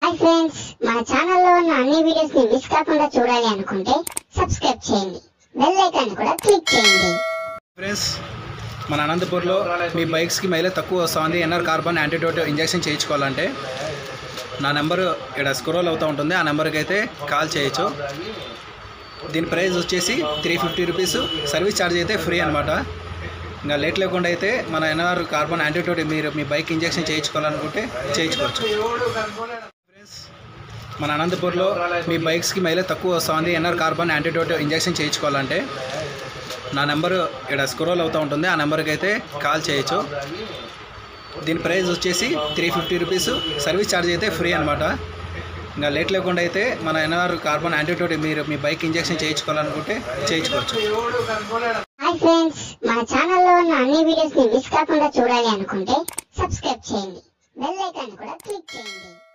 hi friends మన ఛానల్లో ఉన్న అన్ని వీడియోస్ ని మిస్ కాకుండా చూడాలి అనుకుంటే సబ్స్క్రైబ్ చేయండి బెల్ ఐకాన్ కూడా క్లిక్ చేయండి ఫ్రెండ్స్ మన అనంతపూర్లో మీ బైక్స్కి మైలేజ్ తక్కువ వస్తుంది ఎన్ఆర్ కార్బన్ యాంటీడోట్ ఇంజెక్షన్ చేయించుకోవాలంటే నా నెంబర్ ఇక్కడ స్క్రోల్ అవుతూ ఉంటుంది ఆ నెంబర్కి అయితే కాల్ చేయొచ్చు దీని ప్రైస్ వచ్చేసి three fifty rupees service charge అయితే ఫ్రీ అనమాట ఇంకా లేట్ లేకుండా అయితే మన ఎన్ఆర్ కార్బన్ యాంటీడోట్ మీరు మీ బైక్ ఇంజెక్షన్ చేయించుకోవాలనుకుంటే చేయించుకోవచ్చు ఫ్రెండ్స్ మన అనంతపూర్లో మీ బైక్స్కి మైలేజ్ తక్కువ వస్తుంది ఎన్ఆర్ కార్బన్ యాంటీడోట్ ఇంజెక్షన్ చేయించుకోవాలంటే నా నెంబర్ ఇక్కడ స్క్రోల్ అవుతూ ఉంటుంది ఆ నెంబర్కి అయితే కాల్ చేయొచ్చు దీని ప్రైస్ వచ్చేసి three fifty rupees service charge అయితే ఫ్రీ అనమాట ఇంకా లేట్ లేకుండా అయితే మన ఎన్ఆర్ కార్బన్ యాంటీడోట్ మీరు మీ బైక్ ఇంజెక్షన్ చేయించుకోవాలనుకుంటే చేయించుకోవచ్చు హాయ్ ఫ్రెండ్స్ మన ఛానల్లో ఉన్న అన్ని వీడియోస్ ని మిస్ కాకుండా చూడాలి అనుకుంటే సబ్స్క్రైబ్ చేయండి బెల్ ఐకాన్ కూడా క్లిక్ చేయండి